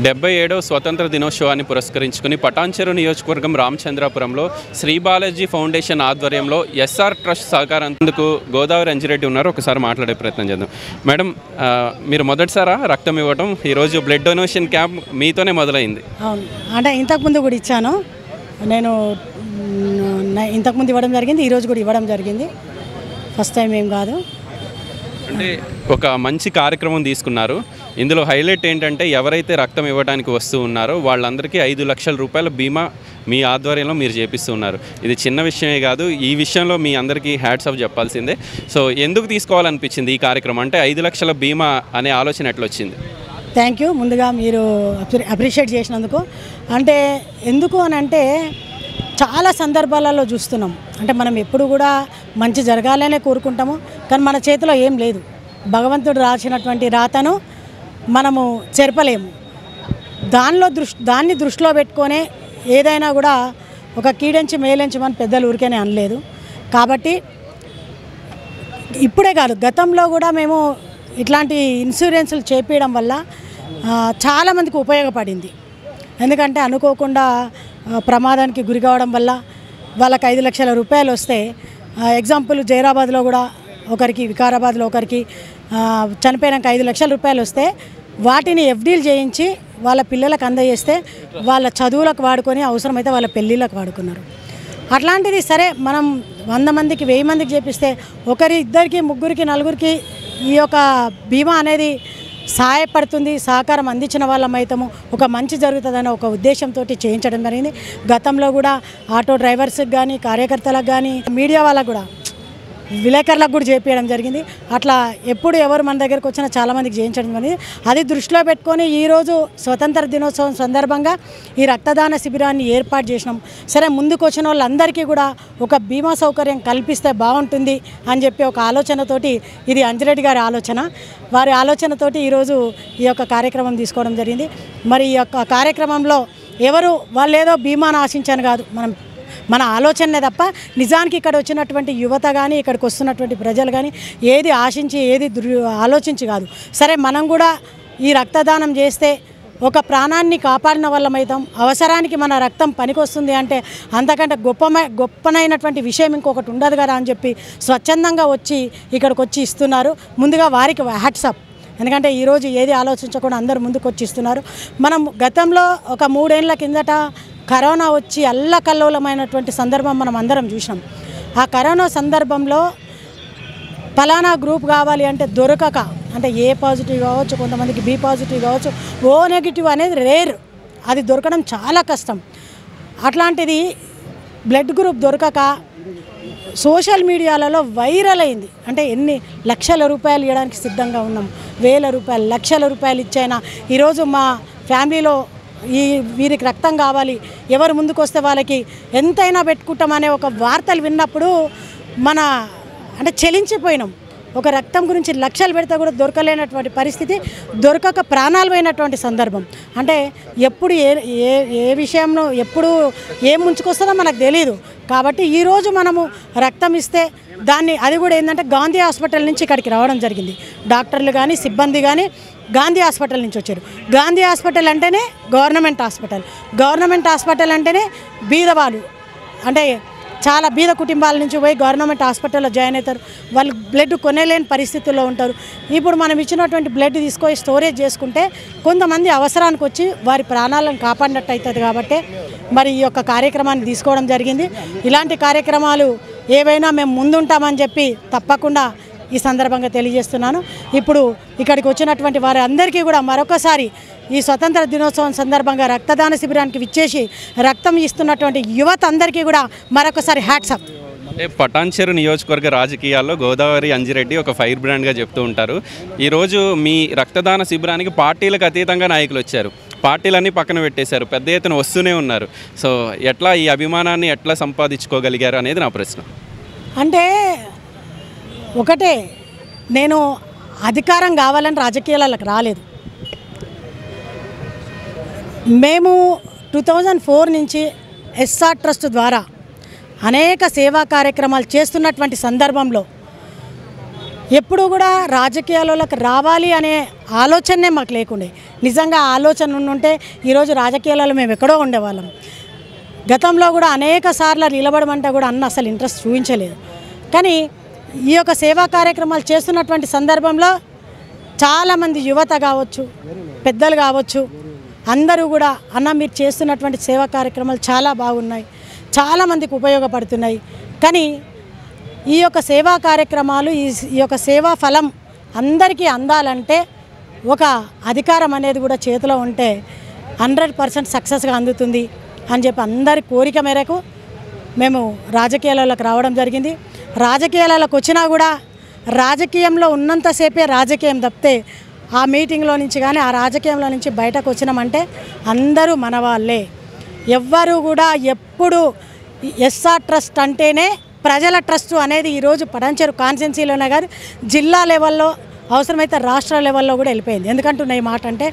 డెబ్బై ఏడవ స్వతంత్ర దినోత్సవాన్ని పురస్కరించుకుని పటాన్చెరు నియోజకవర్గం రామచంద్రాపురంలో శ్రీ బాలాజీ ఫౌండేషన్ ఆధ్వర్యంలో ఎస్ఆర్ ట్రస్ట్ సహకారందుకు గోదావరి అంజిరెడ్డి ఉన్నారు ఒకసారి మాట్లాడే ప్రయత్నం చేద్దాం మేడం ఆ, మీరు మొదటిసారా రక్తం ఇవ్వడం ఈరోజు బ్లడ్ డొనేషన్ క్యాంప్ మీతోనే మొదలైంది అవును అంటే ఇంతకుముందు కూడా ఇచ్చాను నేను మ్, న- ఇంతకుముందు ఇవ్వడం జరిగింది ఈరోజు కూడా ఇవ్వడం జరిగింది ఫస్ట్ టైం ఏం కాదు అంటే ఒక మంచి కార్యక్రమం తీసుకున్నారు ఇందులో హైలైట్ ఏంటంటే ఎవరైతే రక్తం ఇవ్వడానికి వస్తూ ఉన్నారో వాళ్ళందరికీ ఐదు లక్షల రూపాయల బీమా మీ ఆధ్వర్యంలో మీరు చేపిస్తూ ఉన్నారు ఇది చిన్న విషయమే కాదు ఈ విషయంలో మీ అందరికీ హ్యాట్స్ ఆఫ్ చెప్పాల్సిందే సో ఎందుకు తీసుకోవాలనిపించింది ఈ కార్యక్రమం అంటే ఐదు లక్షల బీమా అనే ఆలోచన ఎట్లా వచ్చింది థ్యాంక్ యూ ముందుగా మీరు అప్రి- అప్రిషియేట్ చేసినందుకు అంటే ఎందుకు అని అంటే చాలా సందర్భాలలో చూస్తున్నాం అంటే మనం ఎప్పుడు కూడా మంచి జరగాలనే కోరుకుంటాము కానీ మన చేతిలో ఏం లేదు భగవంతుడు రాసినటువంటి రాతను మనము చెరపలేము దానిలో దృష్టి దాన్ని దృష్టిలో పెట్టుకొనే ఏదైనా కూడా ఒక కీడెంచి మేలెంచమని పెద్దలు ఊరికేనే అనలేదు కాబట్టి ఇప్పుడే కాదు గతంలో కూడా మేము ఇట్లాంటి ఇన్సూరెన్స్లు చేపించడం వల్ల ఆ, చాలామందికి ఉపయోగపడింది ఎందుకంటే అనుకోకుండా ఆ, ప్రమాదానికి గురి కావడం వల్ల వాళ్ళకి ఐదు లక్షల రూపాయలు వస్తే ఆ, ఎగ్జాంపుల్ జైరాబాద్లో కూడా ఒకరికి వికారాబాద్లో ఒకరికి ఆ, చనిపోయినాక ఐదు లక్షల రూపాయలు వస్తే వాటిని ఎఫ్డీలు చేయించి వాళ్ళ పిల్లలకు అందజేస్తే వాళ్ళ చదువులకు వాడుకొని అవసరమైతే వాళ్ళ పెళ్ళిళ్ళకు వాడుకున్నారు అట్లాంటిది సరే మనం వంద మందికి వెయ్యి మందికి చేపిస్తే ఒకరి ఇద్దరికి ముగ్గురికి నలుగురికి ఈ యొక్క బీమా అనేది సహాయపడుతుంది సహకారం అందించిన వాళ్ళం అవుతాము ఒక మంచి జరుగుతుందనే ఒక ఉద్దేశంతో చేయించడం జరిగింది గతంలో కూడా ఆటో డ్రైవర్స్కి కానీ కార్యకర్తలకు కానీ మీడియా వాళ్ళకు కూడా విలేకరులకు కూడా చేపించడం జరిగింది అట్లా ఎప్పుడు ఎవరు మన దగ్గరకు వచ్చినా చాలామందికి చేయించడం జరిగింది అది దృష్టిలో పెట్టుకొని ఈరోజు స్వతంత్ర దినోత్సవం సందర్భంగా ఈ రక్తదాన శిబిరాన్ని ఏర్పాటు చేసినాం సరే ముందుకు వచ్చిన వాళ్ళందరికీ కూడా ఒక బీమా సౌకర్యం కల్పిస్తే బాగుంటుంది అని చెప్పి ఒక ఆలోచనతోటి ఇది అంజిరెడ్డి గారి ఆలోచన వారి ఆలోచనతోటి ఈరోజు ఈ యొక్క కార్యక్రమం తీసుకోవడం జరిగింది మరి ఈ యొక్క కార్యక్రమంలో ఎవరు వాళ్ళు ఏదో బీమాను ఆశించాను కాదు మనం మన ఆలోచనే తప్ప నిజానికి ఇక్కడ వచ్చినటువంటి యువత కానీ ఇక్కడికి వస్తున్నటువంటి ప్రజలు కానీ ఏది ఆశించి ఏది దుర్ ఆలోచించి కాదు సరే మనం కూడా ఈ రక్తదానం చేస్తే ఒక ప్రాణాన్ని కాపాడిన వాళ్ళమైతాం అవసరానికి మన రక్తం పనికొస్తుంది అంటే అంతకంటే గొప్పమై గొప్పనైనటువంటి విషయం ఇంకొకటి ఉండదు కదా అని చెప్పి స్వచ్ఛందంగా వచ్చి ఇక్కడికి వచ్చి ఇస్తున్నారు ముందుగా వారికి హ్యాట్సప్ ఎందుకంటే ఈరోజు ఏది ఆలోచించకుండా అందరూ ముందుకు వచ్చి ఇస్తున్నారు మనం గతంలో ఒక మూడేళ్ల కిందట కరోనా వచ్చి అల్లకల్లోలమైనటువంటి సందర్భం మనం అందరం చూసినాం ఆ కరోనా సందర్భంలో ఫలానా గ్రూప్ కావాలి అంటే దొరకక అంటే ఏ పాజిటివ్ కావచ్చు కొంతమందికి బి పాజిటివ్ కావచ్చు ఓ నెగిటివ్ అనేది రేర్ అది దొరకడం చాలా కష్టం అట్లాంటిది బ్లడ్ గ్రూప్ దొరకక సోషల్ మీడియాలలో వైరల్ అయింది అంటే ఎన్ని లక్షల రూపాయలు ఇవ్వడానికి సిద్ధంగా ఉన్నాం వేల రూపాయలు లక్షల రూపాయలు ఇచ్చైనా ఈరోజు మా ఫ్యామిలీలో ఈ వీరికి రక్తం కావాలి ఎవరు ముందుకు వస్తే వాళ్ళకి ఎంతైనా పెట్టుకుంటామనే ఒక వార్తలు విన్నప్పుడు మన అంటే చెలించిపోయినాం ఒక రక్తం గురించి లక్షలు పెడితే కూడా దొరకలేనటువంటి పరిస్థితి దొరకక ప్రాణాలు పోయినటువంటి సందర్భం అంటే ఎప్పుడు ఏ ఏ ఏ విషయంలో ఎప్పుడు ఏం ముంచుకొస్తుందో మనకు తెలియదు కాబట్టి ఈరోజు మనము రక్తం ఇస్తే దాన్ని అది కూడా ఏంటంటే గాంధీ హాస్పిటల్ నుంచి ఇక్కడికి రావడం జరిగింది డాక్టర్లు కానీ సిబ్బంది కానీ గాంధీ హాస్పిటల్ నుంచి వచ్చారు గాంధీ హాస్పిటల్ అంటేనే గవర్నమెంట్ హాస్పిటల్ గవర్నమెంట్ హాస్పిటల్ అంటేనే బీదవాళ్ళు అంటే చాలా బీద కుటుంబాల నుంచి పోయి గవర్నమెంట్ హాస్పిటల్లో జాయిన్ అవుతారు వాళ్ళు బ్లడ్ కొనేలేని పరిస్థితుల్లో ఉంటారు ఇప్పుడు మనం ఇచ్చినటువంటి బ్లడ్ తీసుకొని స్టోరేజ్ చేసుకుంటే కొంతమంది అవసరానికి వచ్చి వారి ప్రాణాలను కాపాడినట్టు అవుతుంది కాబట్టి మరి ఈ యొక్క కార్యక్రమాన్ని తీసుకోవడం జరిగింది ఇలాంటి కార్యక్రమాలు ఏవైనా మేము ముందుంటామని చెప్పి తప్పకుండా ఈ సందర్భంగా తెలియజేస్తున్నాను ఇప్పుడు ఇక్కడికి వచ్చినటువంటి వారి అందరికీ కూడా మరొకసారి ఈ స్వతంత్ర దినోత్సవం సందర్భంగా రక్తదాన శిబిరానికి విచ్చేసి రక్తం ఇస్తున్నటువంటి యువత అందరికీ కూడా మరొకసారి హ్యాట్సప్ అంటే పటాన్చెరు నియోజకవర్గ రాజకీయాల్లో గోదావరి అంజిరెడ్డి ఒక ఫైర్ బ్రాండ్గా చెప్తూ ఉంటారు ఈరోజు మీ రక్తదాన శిబిరానికి పార్టీలకు అతీతంగా నాయకులు వచ్చారు పార్టీలన్నీ పక్కన పెట్టేశారు పెద్ద ఎత్తున వస్తూనే ఉన్నారు సో ఎట్లా ఈ అభిమానాన్ని ఎట్లా సంపాదించుకోగలిగారు అనేది నా ప్రశ్న అంటే ఒకటే నేను అధికారం కావాలని రాజకీయాలకు రాలేదు మేము టూ థౌజండ్ ఫోర్ నుంచి ఎస్ఆర్ ట్రస్ట్ ద్వారా అనేక సేవా కార్యక్రమాలు చేస్తున్నటువంటి సందర్భంలో ఎప్పుడు కూడా రాజకీయాలలోకి రావాలి అనే ఆలోచనే మాకు లేకుండే నిజంగా ఆ ఆలోచన ఉంటే ఈరోజు రాజకీయాలలో మేము ఎక్కడో ఉండేవాళ్ళం గతంలో కూడా అనేక సార్లు నిలబడమంటే కూడా అన్న అసలు ఇంట్రెస్ట్ చూపించలేదు కానీ ఈ యొక్క సేవా కార్యక్రమాలు చేస్తున్నటువంటి సందర్భంలో చాలామంది యువత కావచ్చు పెద్దలు కావచ్చు అందరూ కూడా అన్న మీరు చేస్తున్నటువంటి సేవా కార్యక్రమాలు చాలా బాగున్నాయి చాలామందికి ఉపయోగపడుతున్నాయి కానీ ఈ యొక్క సేవా కార్యక్రమాలు ఈ ఈ యొక్క సేవా ఫలం అందరికీ అందాలంటే ఒక అధికారం అనేది కూడా చేతిలో ఉంటే హండ్రెడ్ పర్సెంట్ సక్సెస్గా అందుతుంది అని చెప్పి అందరి కోరిక మేరకు మేము రాజకీయాలలోకి రావడం జరిగింది రాజకీయాలలోకి వచ్చినా కూడా రాజకీయంలో ఉన్నంతసేపే రాజకీయం తప్పితే ఆ మీటింగ్లో నుంచి కానీ ఆ రాజకీయంలో నుంచి బయటకు వచ్చినామంటే అందరూ మన వాళ్ళే ఎవ్వరు కూడా ఎప్పుడు ఎస్ఆర్ ట్రస్ట్ అంటేనే ప్రజల ట్రస్ట్ అనేది ఈరోజు పడంచెరు కాన్స్టెన్సీలోనే కాదు జిల్లా లెవెల్లో అవసరమైతే రాష్ట్ర లెవెల్లో కూడా వెళ్ళిపోయింది ఎందుకంటున్నా ఈ మాట అంటే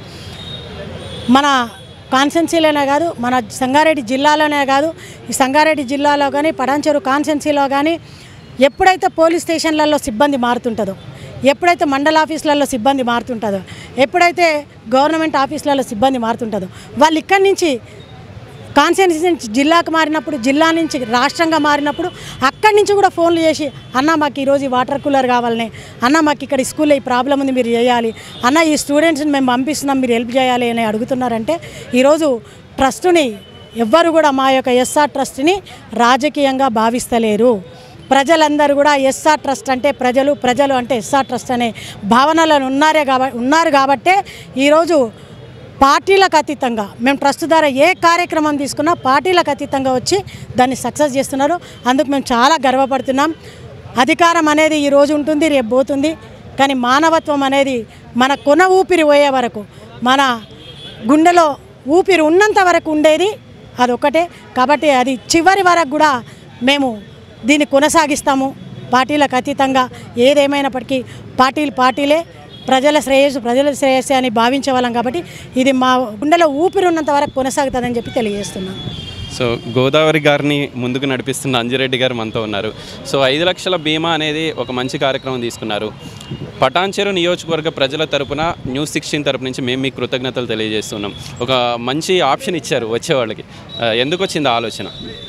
మన కాన్సెన్సీలోనే కాదు మన సంగారెడ్డి జిల్లాలోనే కాదు ఈ సంగారెడ్డి జిల్లాలో కానీ పడాంచెరు కాన్సెన్సీలో కానీ ఎప్పుడైతే పోలీస్ స్టేషన్లలో సిబ్బంది మారుతుంటుందో ఎప్పుడైతే మండల ఆఫీసులలో సిబ్బంది మారుతుంటుందో ఎప్పుడైతే గవర్నమెంట్ ఆఫీసులలో సిబ్బంది మారుతుంటుందో వాళ్ళు ఇక్కడి నుంచి కాన్స్టిట్యున్సీ నుంచి జిల్లాకు మారినప్పుడు జిల్లా నుంచి రాష్ట్రంగా మారినప్పుడు అక్కడి నుంచి కూడా ఫోన్లు చేసి అన్న మాకు ఈరోజు ఈ వాటర్ కూలర్ కావాలని అన్న మాకు ఇక్కడ ఈ స్కూల్లో ఈ ప్రాబ్లం ఉంది మీరు చేయాలి అన్న ఈ స్టూడెంట్స్ని మేము పంపిస్తున్నాం మీరు హెల్ప్ చేయాలి అని అడుగుతున్నారంటే ఈరోజు ట్రస్టుని ఎవ్వరు కూడా మా యొక్క ఎస్ఆర్ ట్రస్ట్ని రాజకీయంగా భావిస్తలేరు ప్రజలందరూ కూడా ఎస్ఆర్ ట్రస్ట్ అంటే ప్రజలు ప్రజలు అంటే ఎస్ఆర్ ట్రస్ట్ అనే భావనలో ఉన్నారే కాబట్టి ఉన్నారు కాబట్టే ఈరోజు పార్టీలకు అతీతంగా మేము ట్రస్ట్ ద్వారా ఏ కార్యక్రమం తీసుకున్నా పార్టీలకు అతీతంగా వచ్చి దాన్ని సక్సెస్ చేస్తున్నారు అందుకు మేము చాలా గర్వపడుతున్నాం అధికారం అనేది ఈ రోజు ఉంటుంది రేపు పోతుంది కానీ మానవత్వం అనేది మన కొన ఊపిరి పోయే వరకు మన గుండెలో ఊపిరి ఉన్నంత వరకు ఉండేది అదొక్కటే కాబట్టి అది చివరి వరకు కూడా మేము దీన్ని కొనసాగిస్తాము పార్టీలకు అతీతంగా ఏదేమైనప్పటికీ పార్టీలు పార్టీలే ప్రజల శ్రేయస్సు ప్రజల శ్రేయస్సే అని భావించే వాళ్ళం కాబట్టి ఇది మా గుండెలో ఊపిరి ఉన్నంత వరకు కొనసాగుతుందని చెప్పి తెలియజేస్తున్నాం సో గోదావరి గారిని ముందుకు నడిపిస్తున్న అంజిరెడ్డి గారు మనతో ఉన్నారు సో ఐదు లక్షల బీమా అనేది ఒక మంచి కార్యక్రమం తీసుకున్నారు పటాన్చెరు నియోజకవర్గ ప్రజల తరపున న్యూస్ సిక్స్టీన్ తరపు నుంచి మేము మీకు కృతజ్ఞతలు తెలియజేస్తున్నాం ఒక మంచి ఆప్షన్ ఇచ్చారు వచ్చేవాళ్ళకి ఆ, ఎందుకు వచ్చింది ఆ ఆలోచన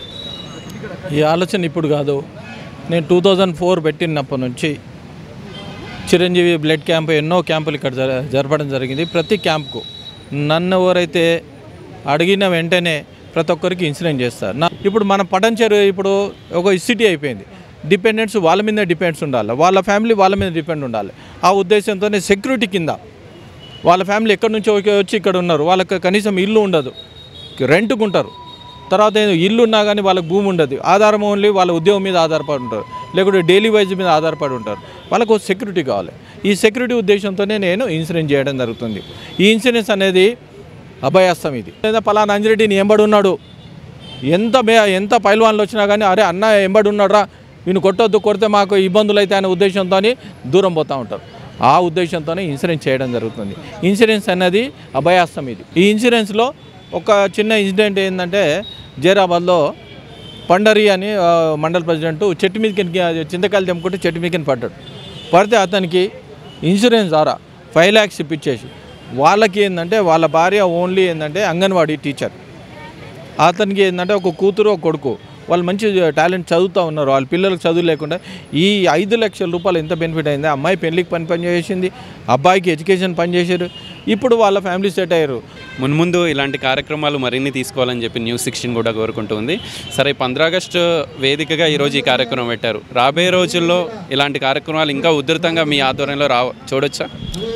ఈ ఆలోచన ఇప్పుడు కాదు నేను టూ థౌజండ్ ఫోర్ పెట్టినప్పటి నుంచి చిరంజీవి బ్లడ్ క్యాంప్ ఎన్నో క్యాంపులు ఇక్కడ జర జరపడం జరిగింది ప్రతి క్యాంప్కు నన్ను ఎవరైతే అడిగిన వెంటనే ప్రతి ఒక్కరికి ఇన్సూరెన్స్ చేస్తారు నా ఇప్పుడు మన పటంచెరు ఇప్పుడు ఒక సిటీ అయిపోయింది డిపెండెంట్స్ వాళ్ళ మీద డిపెండ్స్ ఉండాలి వాళ్ళ ఫ్యామిలీ వాళ్ళ మీద డిపెండ్ ఉండాలి ఆ ఉద్దేశంతోనే సెక్యూరిటీ కింద వాళ్ళ ఫ్యామిలీ ఎక్కడి నుంచో వచ్చి ఇక్కడ ఉన్నారు వాళ్ళకి కనీసం ఇల్లు ఉండదు రెంట్కు ఉంటారు తర్వాత ఏదో ఇల్లు ఉన్నా కానీ వాళ్ళకి భూమి ఉండదు ఆధారం ఓన్లీ వాళ్ళ ఉద్యోగం మీద ఆధారపడి ఉంటారు లేకుంటే డైలీ వైజ్ మీద ఆధారపడి ఉంటారు వాళ్ళకు సెక్యూరిటీ కావాలి ఈ సెక్యూరిటీ ఉద్దేశంతోనే నేను ఇన్సూరెన్స్ చేయడం జరుగుతుంది ఈ ఇన్సూరెన్స్ అనేది అభయాస్తం ఇది లేదా పలానా అంజిరెడ్డిని ఎంబడి ఉన్నాడు ఎంత మే ఎంత పైల్వాన్లు వచ్చినా కానీ అరే అన్న ఎంబడి ఉన్నాడురా వీని కొట్టొద్దు కొడితే మాకు ఇబ్బందులు అయితే అనే ఉద్దేశంతో దూరం పోతూ ఉంటారు ఆ ఉద్దేశంతోనే ఇన్సూరెన్స్ చేయడం జరుగుతుంది ఇన్సూరెన్స్ అనేది అభయాస్తం ఇది ఈ ఇన్సూరెన్స్లో ఒక చిన్న ఇన్సిడెంట్ ఏంటంటే జైరాబాద్లో పండరి అని ఆ, మండల ప్రెసిడెంట్ చెట్టు మీదకి చింతకాయలు తెంపుకుంటే చెట్టు మీదకి పడ్డాడు పడితే అతనికి ఇన్సూరెన్స్ ద్వారా ఫైవ్ ల్యాక్స్ ఇప్పించేసి వాళ్ళకి ఏంటంటే వాళ్ళ భార్య ఓన్లీ ఏంటంటే అంగన్వాడీ టీచర్ అతనికి ఏంటంటే ఒక కూతురు ఒక కొడుకు వాళ్ళు మంచి టాలెంట్ చదువుతూ ఉన్నారు వాళ్ళ పిల్లలకు చదువు లేకుండా ఈ ఐదు లక్షల రూపాయలు ఎంత బెనిఫిట్ అయింది అమ్మాయి పెళ్లికి పని పని చేసింది అబ్బాయికి ఎడ్యుకేషన్ పని చేశారు ఇప్పుడు వాళ్ళ ఫ్యామిలీ సెట్ అయ్యారు మున్ముందు ఇలాంటి కార్యక్రమాలు మరిన్ని తీసుకోవాలని చెప్పి న్యూస్ సిక్స్టీన్ కూడా కోరుకుంటుంది సరే పంద్రా ఆగస్టు వేదికగా ఈరోజు ఈ కార్యక్రమం పెట్టారు రాబోయే రోజుల్లో ఇలాంటి కార్యక్రమాలు ఇంకా ఉధృతంగా మీ ఆధ్వర్యంలో రా చూడొచ్చా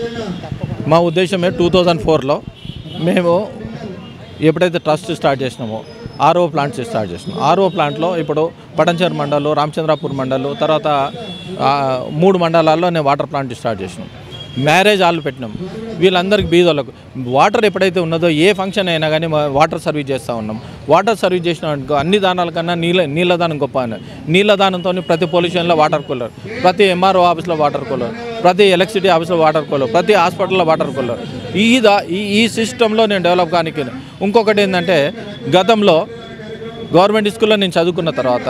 మా ఉద్దేశమే టూ థౌజండ్ ఫోర్లో మేము ఎప్పుడైతే ట్రస్ట్ స్టార్ట్ చేసినామో ఆర్ఓ ప్లాంట్స్ స్టార్ట్ చేసినాం ఆర్ఓ ప్లాంట్లో ఇప్పుడు పటంచర్ మండలు రామచంద్రాపూర్ మండలు తర్వాత ఆ, మూడు మండలాల్లో నేను వాటర్ ప్లాంట్ స్టార్ట్ చేసినాం మ్యారేజ్ హాల్ పెట్టినాం వీళ్ళందరికీ బీదోళ్ళకు వాటర్ ఎప్పుడైతే ఉన్నదో ఏ ఫంక్షన్ అయినా కానీ మా వాటర్ సర్వీస్ చేస్తూ ఉన్నాం వాటర్ సర్వీస్ చేసిన అనుకో అన్ని దానాల కన్నా నీళ్ళ నీళ్ళదానం గొప్ప అని నీళ్ళదానంతో ప్రతి పొల్యూషన్లో వాటర్ కూలర్ ప్రతి ఎంఆర్ఓ ఆఫీస్లో వాటర్ కూలర్ ప్రతి ఎలక్ట్రిసిటీ ఆఫీస్లో వాటర్ కూలర్ ప్రతి హాస్పిటల్లో వాటర్ కూలర్ ఈ దా ఈ ఈ సిస్టంలో నేను డెవలప్ కానికి ఇంకొకటి ఏంటంటే గతంలో గవర్నమెంట్ స్కూల్లో నేను చదువుకున్న తర్వాత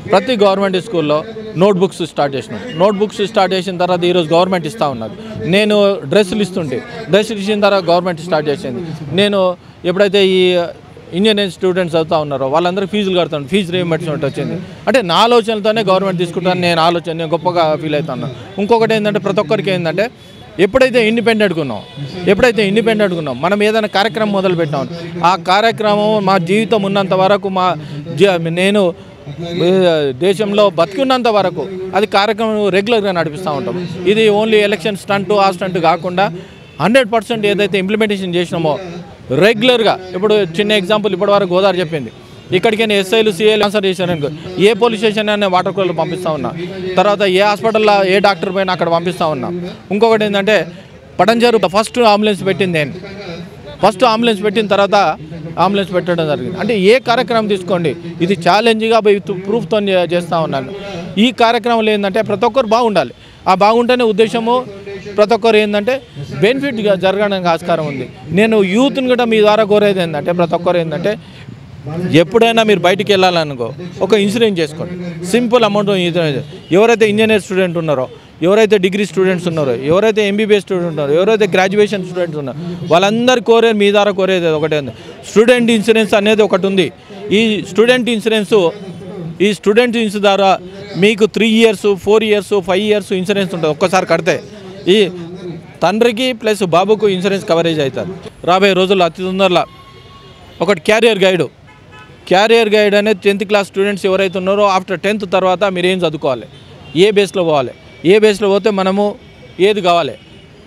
ప్రతి గవర్నమెంట్ స్కూల్లో నోట్ బుక్స్ స్టార్ట్ చేసినాం నోట్ బుక్స్ స్టార్ట్ చేసిన తర్వాత ఈరోజు గవర్నమెంట్ ఇస్తూ ఉన్నది నేను డ్రెస్సులు ఇస్తుంటే డ్రెస్సులు ఇచ్చిన తర్వాత గవర్నమెంట్ స్టార్ట్ చేసింది నేను ఎప్పుడైతే ఈ ఇంజనీరింగ్ స్టూడెంట్స్ చదువుతా ఉన్నారో వాళ్ళందరూ ఫీజులు కడతాను ఫీజు రీఎంబర్స్మెంట్ వచ్చింది అంటే నా ఆలోచనలతోనే గవర్నమెంట్ తీసుకుంటాను నేను ఆలోచన నేను గొప్పగా ఫీల్ అవుతాను ఇంకొకటి ఏంటంటే ప్రతి ఒక్కరికి ఏంటంటే ఎప్పుడైతే ఇండిపెండెంట్గా ఉన్నాం ఎప్పుడైతే ఇండిపెండెంట్గా ఉన్నాం మనం ఏదైనా కార్యక్రమం మొదలు పెట్టాం ఆ కార్యక్రమం మా జీవితం ఉన్నంత వరకు మా జీ- నేను ఏ, దేశంలో బతికున్నంత వరకు అది కార్యక్రమం రెగ్యులర్గా నడిపిస్తూ ఉంటాం ఇది ఓన్లీ ఎలక్షన్ స్టంట్ ఆ స్టంట్ కాకుండా హండ్రెడ్ పర్సెంట్ ఏదైతే ఇంప్లిమెంటేషన్ చేసినామో రెగ్యులర్గా ఇప్పుడు చిన్న ఎగ్జాంపుల్ ఇప్పటి వరకు గోదావరి చెప్పింది ఇక్కడికి ఎస్ఐలు సిఐలు ఆన్సర్ చేశాను ఏ పోలీస్ స్టేషన్ అనే వాటర్ కూలర్ పంపిస్తూ ఉన్నా తర్వాత ఏ హాస్పిటల్లో ఏ డాక్టర్ పైన అక్కడ పంపిస్తూ ఉన్నా ఇంకొకటి ఏంటంటే పటంజరు ఫస్ట్ అంబులెన్స్ పెట్టింది నేను ఫస్ట్ అంబులెన్స్ పెట్టిన తర్వాత అంబులెన్స్ పెట్టడం జరిగింది అంటే ఏ కార్యక్రమం తీసుకోండి ఇది ఛాలెంజ్గా ప్రూఫ్తో చేస్తూ ఉన్నాను ఈ కార్యక్రమంలో ఏంటంటే ప్రతి ఒక్కరు బాగుండాలి ఆ బాగుంటేనే ఉద్దేశము ప్రతి ఒక్కరు ఏంటంటే బెనిఫిట్గా జరగడానికి ఆస్కారం ఉంది నేను యూత్ని కూడా మీ ద్వారా కోరేది ఏంటంటే ప్రతి ఒక్కరు ఏంటంటే ఎప్పుడైనా మీరు బయటికి వెళ్ళాలనుకో ఒక ఇన్సూరెన్స్ చేసుకోండి సింపుల్ అమౌంట్ ఇన్సూరెన్స్ ఎవరైతే ఇంజనీర్ స్టూడెంట్ ఉన్నారో ఎవరైతే డిగ్రీ స్టూడెంట్స్ ఉన్నారో ఎవరైతే ఎంబీబీఎస్ స్టూడెంట్ ఉన్నారో ఎవరైతే గ్రాడ్యుయేషన్ స్టూడెంట్స్ ఉన్నారో వాళ్ళందరూ కోరే మీ ద్వారా కోరేది ఒకటే ఉంది స్టూడెంట్ ఇన్సూరెన్స్ అనేది ఒకటి ఉంది ఈ స్టూడెంట్ ఇన్సూరెన్స్ ఈ స్టూడెంట్ ఇన్సూరెన్స్ ద్వారా మీకు three years four years five years insurance ఉంటుంది ఒక్కసారి కడితే ఈ తండ్రికి ప్లస్ బాబుకు ఇన్సూరెన్స్ కవరేజ్ అవుతుంది రాబోయే రోజుల్లో అతి తొందరలో ఒకటి క్యారియర్ గైడు క్యారియర్ గైడ్ అనేది టెన్త్ క్లాస్ స్టూడెంట్స్ ఎవరైతే ఉన్నారో ఆఫ్టర్ టెన్త్ తర్వాత మీరు ఏం చదువుకోవాలి ఏ బేస్లో పోవాలి ఏ బేస్లో పోతే మనము ఏది కావాలి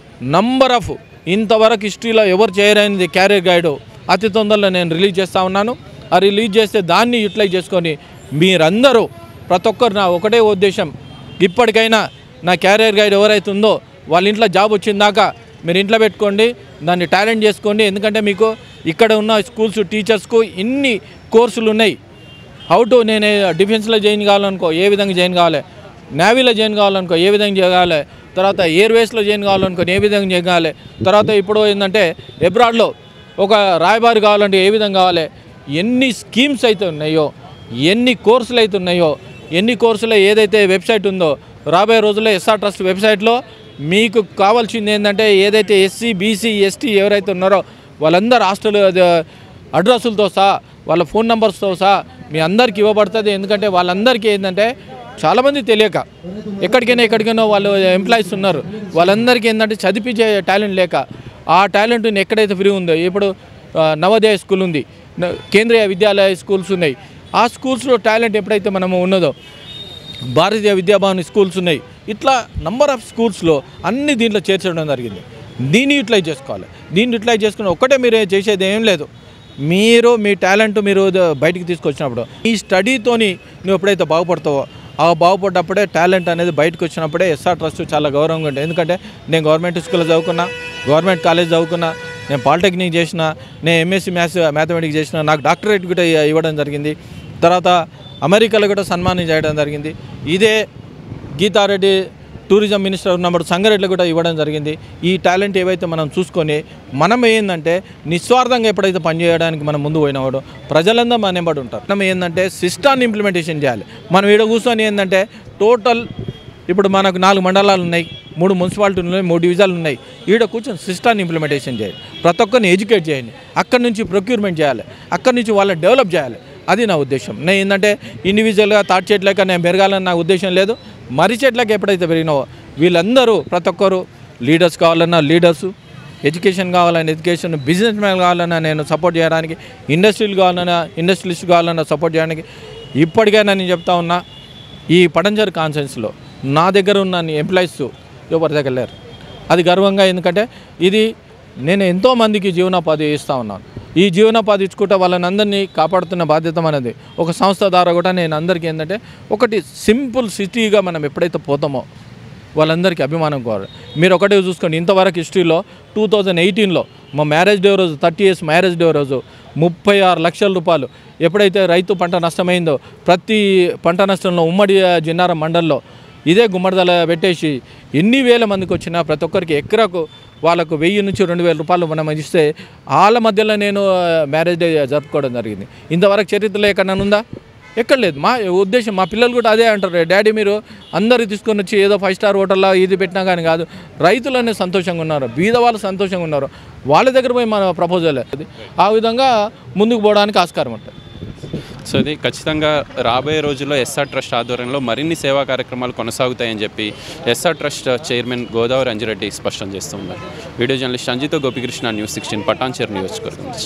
నంబర్ ఆఫ్ ఇంతవరకు హిస్టరీలో ఎవరు చేయరైనది క్యారియర్ గైడ్ అతి తొందరలో నేను రిలీజ్ చేస్తూ ఉన్నాను ఆ రిలీజ్ చేస్తే దాన్ని యూటిలైజ్ చేసుకొని మీరందరూ ప్రతి ఒక్కరు నా ఒకటే ఉద్దేశం ఇప్పటికైనా నా క్యారియర్ గైడ్ ఎవరైతే ఉందో వాళ్ళ ఇంట్లో జాబ్ వచ్చిందాక మీరు ఇంట్లో పెట్టుకోండి దాన్ని టాలెంట్ చేసుకోండి ఎందుకంటే మీకు ఇక్కడ ఉన్న స్కూల్స్ టీచర్స్కు ఇన్ని కోర్సులు ఉన్నాయి హౌ టు నేను డిఫెన్స్లో జాయిన్ కావాలనుకో ఏ విధంగా జాయిన్ కావాలి నేవీలో జాయిన్ కావాలనుకో ఏ విధంగా చేయాలి తర్వాత ఎయిర్వేస్లో జాయిన్ కావాలనుకో ఏ విధంగా జాయిన్ కావాలి తర్వాత ఇప్పుడు ఏంటంటే ఎబ్రాడ్లో ఒక రాయబారి కావాలంటే ఏ విధంగా కావాలి ఎన్ని స్కీమ్స్ అయితే ఉన్నాయో ఎన్ని కోర్సులు అయితే ఉన్నాయో ఎన్ని కోర్సులో ఏదైతే వెబ్సైట్ ఉందో రాబోయే రోజుల్లో ఎస్ఆర్ ట్రస్ట్ వెబ్సైట్లో మీకు కావాల్సింది ఏంటంటే ఏదైతే ఎస్సీ బీసీ ఎస్టీ ఎవరైతే ఉన్నారో వాళ్ళందరూ హాస్టల్ అడ్రస్లతో సహా వాళ్ళ ఫోన్ నెంబర్స్తో సహా మీ అందరికి ఇవ్వబడుతుంది ఎందుకంటే వాళ్ళందరికీ ఏంటంటే చాలామంది తెలియక ఎక్కడికైనా ఎక్కడికైనా వాళ్ళు ఎంప్లాయీస్ ఉన్నారు వాళ్ళందరికీ ఏంటంటే చదివించే టాలెంట్ లేక ఆ టాలెంట్ని ఎక్కడైతే ఫ్రీ ఉందో ఇప్పుడు ఆ, నవోదయ స్కూల్ ఉంది న- కేంద్రీయ విద్యాలయ స్కూల్స్ ఉన్నాయి ఆ స్కూల్స్లో టాలెంట్ ఎప్పుడైతే మనము ఉన్నదో భారతీయ విద్యాభవన్ స్కూల్స్ ఉన్నాయి ఇట్లా నంబర్ ఆఫ్ స్కూల్స్లో అన్ని దీంట్లో చేర్చడం జరిగింది దీన్ని యూటిలైజ్ చేసుకోవాలి దీన్ని యూటిలైజ్ చేసుకుని ఒక్కటే మీరు చేసేది ఏం లేదు మీరు మీ టాలెంట్ మీరు ద- బయటికి తీసుకొచ్చినప్పుడు ఈ స్టడీతోని నువ్వు ఎప్పుడైతే బాగుపడతావో ఆ బాగుపడ్డప్పుడే టాలెంట్ అనేది బయటకు వచ్చినప్పుడే ఎస్ఆర్ ట్రస్ట్ చాలా గౌరవంగా ఉంటుంది ఎందుకంటే నేను గవర్నమెంట్ స్కూల్లో చదువుకున్నా గవర్నమెంట్ కాలేజ్ చదువుకున్నా నేను పాలిటెక్నిక్ చేసిన నేను ఎంఎస్సీ మ్యాథ్స్ మ్యాథమెటిక్స్ చేసిన నాకు డాక్టరేట్ కూడా ఇ- ఇవ్వడం జరిగింది తర్వాత అమెరికాలో కూడా సన్మానం చేయడం జరిగింది ఇదే గీతారెడ్డి టూరిజం మినిస్టర్ ఉన్నప్పుడు సంగారెడ్డిలో కూడా ఇవ్వడం జరిగింది ఈ టాలెంట్ ఏవైతే మనం చూసుకొని మనం ఏంటంటే నిస్వార్థంగా ఎప్పుడైతే పనిచేయడానికి మనం ముందు పోయినవాడు ప్రజలందరూ మన వెంబడి ఉంటారు మనం ఏంటంటే సిస్టాన్ని ఇంప్లిమెంటేషన్ చేయాలి మనం ఈడ కూర్చొని ఏంటంటే టోటల్ ఇప్పుడు మనకు నాలుగు మండలాలు ఉన్నాయి మూడు మున్సిపాలిటీలు ఉన్నాయి మూడు డివిజన్లు ఉన్నాయి ఈడ కూర్చొని సిస్టాన్ని ఇంప్లిమెంటేషన్ చేయాలి ప్రతి ఒక్కరిని ఎడ్యుకేట్ చేయండి అక్కడి నుంచి ప్రొక్యూర్మెంట్ చేయాలి అక్కడి నుంచి వాళ్ళని డెవలప్ చేయాలి అది నా ఉద్దేశం నేను ఏంటంటే ఇండివిజువల్గా తాటి చెట్లక నేను పెరగాలని నా ఉద్దేశం లేదు మర్రి చెట్లకి ఎప్పుడైతే పెరిగినావో వీళ్ళందరూ ప్రతి ఒక్కరు లీడర్స్ కావాలన్నా లీడర్స్ ఎడ్యుకేషన్ కావాలన్నా ఎడ్యుకేషన్ బిజినెస్ మ్యాన్ కావాలన్నా నేను సపోర్ట్ చేయడానికి ఇండస్ట్రీలు కావాలన్నా ఇండస్ట్రియలిస్ట్ కావాలన్నా సపోర్ట్ చేయడానికి ఇప్పటికైనా నేను చెప్తా ఉన్నా ఈ పడంజర్ కాన్సెన్స్లో నా దగ్గర ఉన్న ఎంప్లాయీస్ ఎవరి దగ్గర లేరు అది గర్వంగా ఎందుకంటే ఇది నేను ఎంతో మందికి జీవనోపాధి ఇస్తూ ఉన్నాను ఈ జీవనోపాధి ఇచ్చుకుంటే వాళ్ళని అందరినీ కాపాడుతున్న బాధ్యత అనేది ఒక సంస్థ ద్వారా కూడా నేను అందరికీ ఏంటంటే ఒకటి సింపుల్ సిటీగా మనం ఎప్పుడైతే పోతామో వాళ్ళందరికీ అభిమానం కోరాలి మీరు ఒకటే చూసుకోండి ఇంతవరకు హిస్టరీలో టూ థౌజండ్ ఎయిటీన్లో మా మ్యారేజ్ డే రోజు థర్టీ ఇయర్స్ మ్యారేజ్ డే రోజు ముప్పై ఆరు లక్షల రూపాయలు ఎప్పుడైతే రైతు పంట నష్టమైందో ప్రతి పంట నష్టంలో ఉమ్మడి జిన్నారం మండల్లో ఇదే గుమ్మడిదల పెట్టేసి ఎన్ని వేల మందికి వచ్చినా ప్రతి ఒక్కరికి ఎకరాకు వాళ్ళకు వెయ్యి నుంచి రెండు వేల రూపాయలు మనం ఇస్తే వాళ్ళ మధ్యలో నేను మ్యారేజ్ డే జరుపుకోవడం జరిగింది ఇంతవరకు చరిత్రలో ఎక్కడన్నా ఉందా ఎక్కడ లేదు మా ఉద్దేశం మా పిల్లలు కూడా అదే అంటారు డాడీ మీరు అందరు తీసుకొని వచ్చి ఏదో ఫైవ్ స్టార్ హోటల్లో ఇది పెట్టినా కానీ కాదు రైతులనే సంతోషంగా ఉన్నారు బీద వాళ్ళు సంతోషంగా ఉన్నారు వాళ్ళ దగ్గర పోయి మన ప్రపోజల్ అది ఆ విధంగా ముందుకు పోవడానికి ఆస్కారం ఉంటుంది సో ఇది ఖచ్చితంగా రాబోయే రోజుల్లో ఎస్ఆర్ ట్రస్ట్ ఆధ్వర్యంలో మరిన్ని సేవా కార్యక్రమాలు కొనసాగుతాయని చెప్పి SR trust chairman Godavari Anjireddy స్పష్టం చేస్తున్నారు video journalist Sanjitha Gopikrishna news sixteen Patancheru నియోజకవర్గం నుంచి